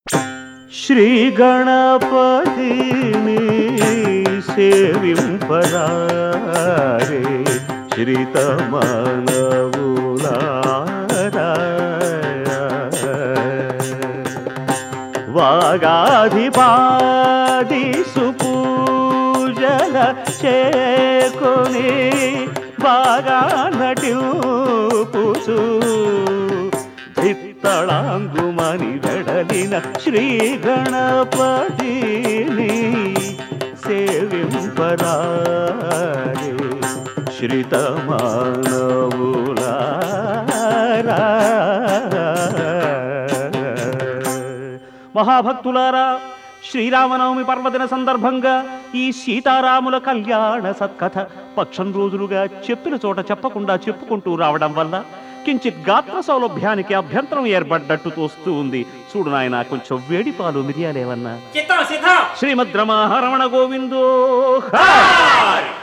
శ్రీ గణపతిని సేవింపరారే శ్రీతమనవులారా వాగాధిపాది సుపూజల చేకొని బాగా నటింపుచు దిత్తళాంగుమని వెడలిన శ్రీ గణపతిని సేవింపరారే శ్రితమానవులారా మహాభక్తులారా శ్రీరామనవమి పర్వదిన సందర్భంగా ఈ సీతారాముల కళ్యాణ సత్కథ పక్షం రోజులుగా చెప్పిన చోట చెప్పకుండా చెప్పుకుంటూ రావడం వల్ల కించిత్ గాత్ర సౌలభ్యానికి అభ్యంతరం ఏర్పడ్డట్టు తోస్తూ ఉంది చూడు నాయన కొంచెం వేడి పాలు మిరియాలేవన్నా చిత్తం సిద్ధం శ్రీమద్ రమణ రమణ గోవిందో హాయ్.